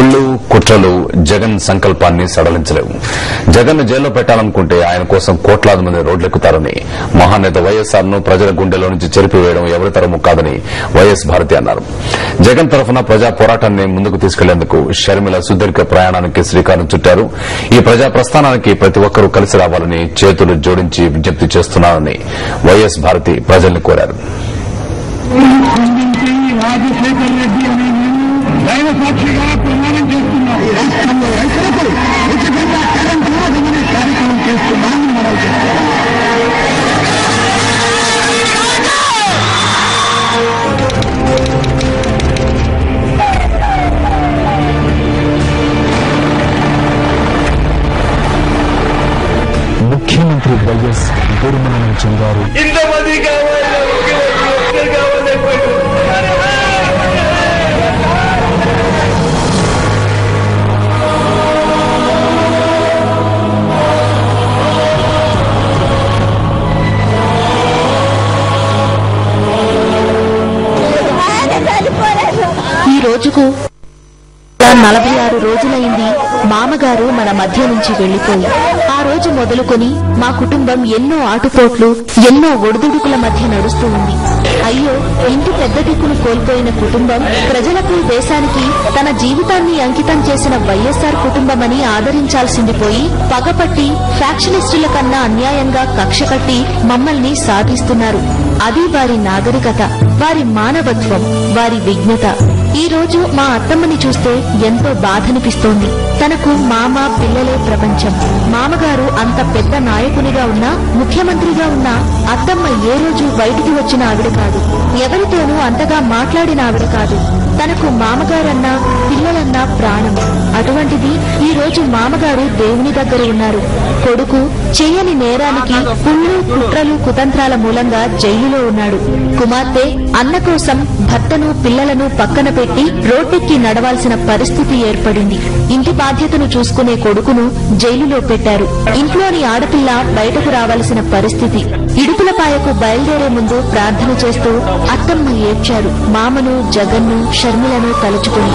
కుళ్ళు కుట్రలు జగన్ సంకల్పాన్ని సడలించలేవు జగన్ జైల్లో పెట్టాలనుకుంటే ఆయన కోసం కోట్లాది మంది రోడ్లెక్కుతారని మహానేత వైఎస్ఆర్ ను ప్రజల గుండెలో నుంచి చెరిపివేయడం ఎవరి తరము కాదని వైఎస్ భారతి అన్నారు జగన్ తరఫున ప్రజా పోరాటాన్ని ముందుకు తీసుకెళ్లేందుకు షర్మిల సుదీర్ఘ ప్రయాణానికి శ్రీకారం చుట్టారు ఈ ప్రజా ప్రస్థానానికి ప్రతి ఒక్కరూ కలిసి రావాలని చేతులు జోడించి విజ్ఞప్తి చేస్తున్నారని వైఎస్ భారతి ప్రజల్ని కోరారు స్పందించి రాజశేఖర్ రెడ్డి అనే నేను దైవ సాక్షిగా ప్రమాణం చేస్తున్నాను ఈ రాష్ట్రంలో రైతులకు ఉచితంగా కరెంట్ ఇవ్వదమని కార్యక్రమం చేస్తున్నామని మనం చేస్తున్నాం ముఖ్యమంత్రి వైఎస్ దుర్మరణం చెందారు ఇంతమంది కావాలి ముఖ్యమంత్రి ఒక్కరు కావాలి ఈ రోజుకు నలభై ఆరు రోజులైంది మామగారు మన మధ్య నుంచి వెళ్లిపోయి ఆ రోజు మొదలుకొని మా కుటుంబం ఎన్నో ఆటుపోట్లు ఎన్నో ఒడిదుడుకుల మధ్య నడుస్తూ ఉంది అయ్యో ఇంటి పెద్ద దిక్కును కోల్పోయిన కుటుంబం ప్రజలకు దేశానికి తన జీవితాన్ని అంకితం చేసిన వైఎస్ఆర్ కుటుంబమని ఆదరించాల్సింది పోయి పగపట్టి ఫ్యాక్షనిస్టుల కన్నా అన్యాయంగా కక్ష కట్టి మమ్మల్ని సాధిస్తున్నారు అది వారి నాగరికత వారి మానవత్వం వారి విజ్ఞత ఈ రోజు మా అత్తమ్మని చూస్తే ఎంతో బాధనిపిస్తోంది తనకు మామ పిల్లలే ప్రపంచం మామగారు అంత పెద్ద నాయకునిగా ఉన్నా ముఖ్యమంత్రిగా ఉన్నా అత్తమ్మ ఏ రోజు బయటికి వచ్చిన ఆవిడ కాదు ఎవరితోనూ అంతగా మాట్లాడిన ఆవిడ కాదు తనకు మామగారన్నా పిల్లలన్నా ప్రాణం అటువంటిది ఈ రోజు మామగారు దేవుని దగ్గర ఉన్నారు కొడుకు చెయ్యని నేరానికి పుళ్ళు కుట్రలు కుతంత్రాల మూలంగా జైలులో ఉన్నాడు కుమార్తె అన్న కోసం భర్తను పిల్లలను పక్కన పెట్టి రోడ్డెక్కి నడవాల్సిన పరిస్థితి ఏర్పడింది ఇంటి బాధ్యతను చూసుకునే కొడుకును జైలులో పెట్టారు ఇంట్లోని ఆడపిల్ల బయటకు రావాల్సిన పరిస్థితి ఇడుపులపాయకు బయలుదేరే ముందు ప్రార్థన చేస్తూ అత్తమ్మ ఏడ్చారు మామను జగన్ను షర్మిలను తలుచుకుని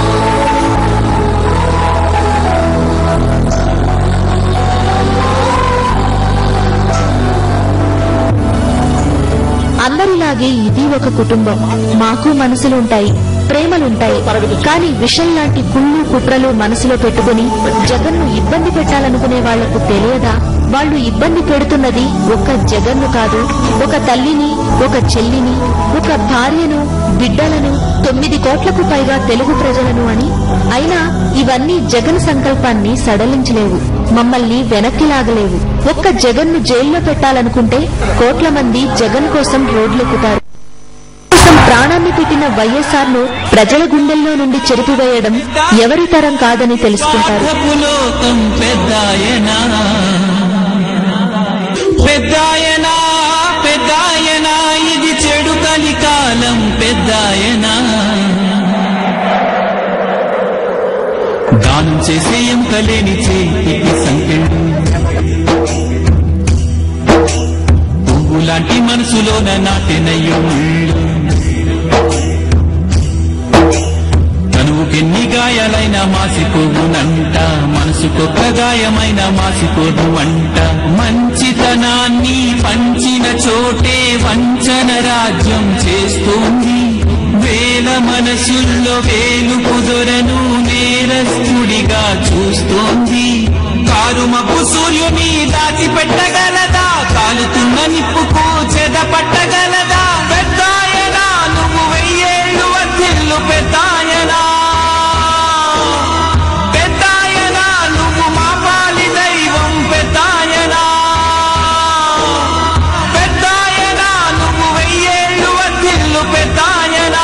అందరిలాగే ఇది ఒక కుటుంబం మాకు మనసులుంటాయి ప్రేమలుంటాయి కానీ విషం లాంటి కుళ్ళు కుట్రలు మనసులో పెట్టుకుని జగన్ను ఇబ్బంది పెట్టాలనుకునే వాళ్లకు తెలియదా వాళ్ళు ఇబ్బంది పెడుతున్నది ఒక్క జగన్ను కాదు ఒక తల్లిని ఒక చెల్లిని ఒక భార్యను బిడ్డలను తొమ్మిది కోట్లకు పైగా తెలుగు ప్రజలను అని అయినా ఇవన్నీ జగన్ సంకల్పాన్ని సడలించలేవు మమ్మల్ని వెనక్కి లాగలేవు ఒక్క జగన్ను జైల్లో పెట్టాలనుకుంటే కోట్ల మంది జగన్ కోసం రోడ్లెక్కుతారు కోసం ప్రాణాన్ని పెట్టిన వైఎస్ఆర్ ను ప్రజల గుండెల్లో నుండి చెరిపివేయడం ఎవరి తరం కాదని తెలుసుకుంటారు లోకం పెద్దాయనా పెద్దాయనా పెద్దాయనా ఇది చెడు కలికాలం పెద్దాయనా దానం చేసే ఎంకలేని చేతికి సంకెళ్ళు పువ్వు లాంటి మనసులోన నాటినయ్యో ముళ్ళు తనువుకెన్ని గాయాలైనా మాసిపోవునంట మనసుకొక్క గాయమైన మాసిపోదు అంట మంచితనాన్ని పంచిన చోటే వంచన రాజ్యం చేస్తోంది వేల మనసుల్లో వేలు కుదరను నేరస్తుడిగా చూస్తోంది కారుమపు సూర్యుని దాచిపెట్టగలదా కాలుతున్న నిప్పుకు చెద పట్టగలదా పెద్దాయనా నువ్వు వెయ్యేళ్ళు వర్ధిల్లు పెద్దాయనా పెద్దాయనా నువ్వు మా పాలి దైవం పెద్దాయనా పెద్దాయనా నువ్వు వెయ్యేళ్ళు వర్ధిల్లు పెద్దాయనా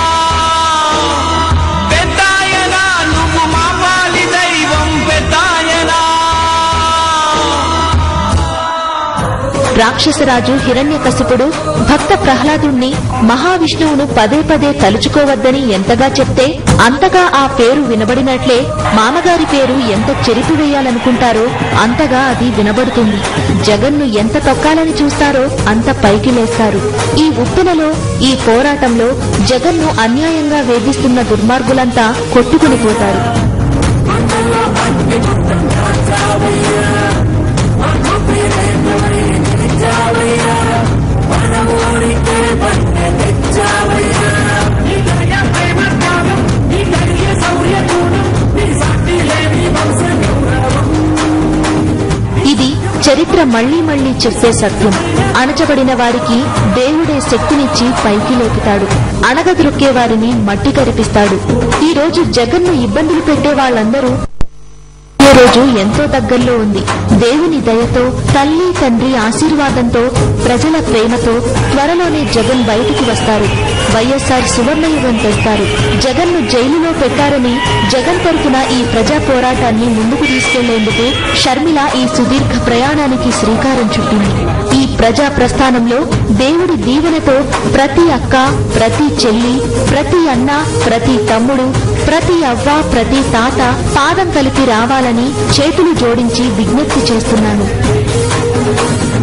పెద్దాయనా నువ్వు మా పాలి దైవం పెద్దాయనా రాక్షసరాజు హిరణ్యకశిపుడు భక్త ప్రహ్లాదుణ్ణి మహావిష్ణువును పదే పదే తలుచుకోవద్దని ఎంతగా చెప్తే అంతగా ఆ పేరు వినబడినట్లే మామగారి పేరు ఎంత చెరిపివేయాలనుకుంటారో అంతగా అది వినబడుతుంది జగన్ను ఎంత తొక్కాలని చూస్తారో అంత పైకి లేస్తారు ఈ ఉప్పెనలో ఈ పోరాటంలో జగన్ను అన్యాయంగా వేధిస్తున్న దుర్మార్గులంతా కొట్టుకుని పోతారు ఇది చరిత్ర మళ్లీ మళ్లీ చెప్పే సత్యం అణచబడిన వారికి దేవుడే శక్తినిచ్చి పైకి లేపుతాడు అణగద్రొక్కే వారిని మట్టి కరిపిస్తాడు ఈ రోజు జగన్ను ఇబ్బందులు పెట్టే వాళ్ళందరూ ఈ రోజు ఎంతో దగ్గరలో ఉంది దేవుని దయతో తల్లి తండ్రి ఆశీర్వాదంతో ప్రజల ప్రేమతో త్వరలోనే జగన్ బయటికి వస్తారు వైఎస్ఆర్ సువర్ణయుగం తెస్తారు జగన్ను జైలులో పెట్టారని జగన్ తరపున ఈ ప్రజా పోరాటాన్ని ముందుకు తీసుకెళ్లేందుకు షర్మిల ఈ సుదీర్ఘ ప్రయాణానికి శ్రీకారం చుట్టింది ఈ ప్రజా ప్రస్థానంలో దేవుడి దీవెనతో ప్రతి అక్క ప్రతి చెల్లి ప్రతి అన్న ప్రతి తమ్ముడు ప్రతి అవ్వ ప్రతి తాత పాదం కలిపి రావాలని చేతులు జోడించి విజ్ఞప్తి చేస్తున్నాను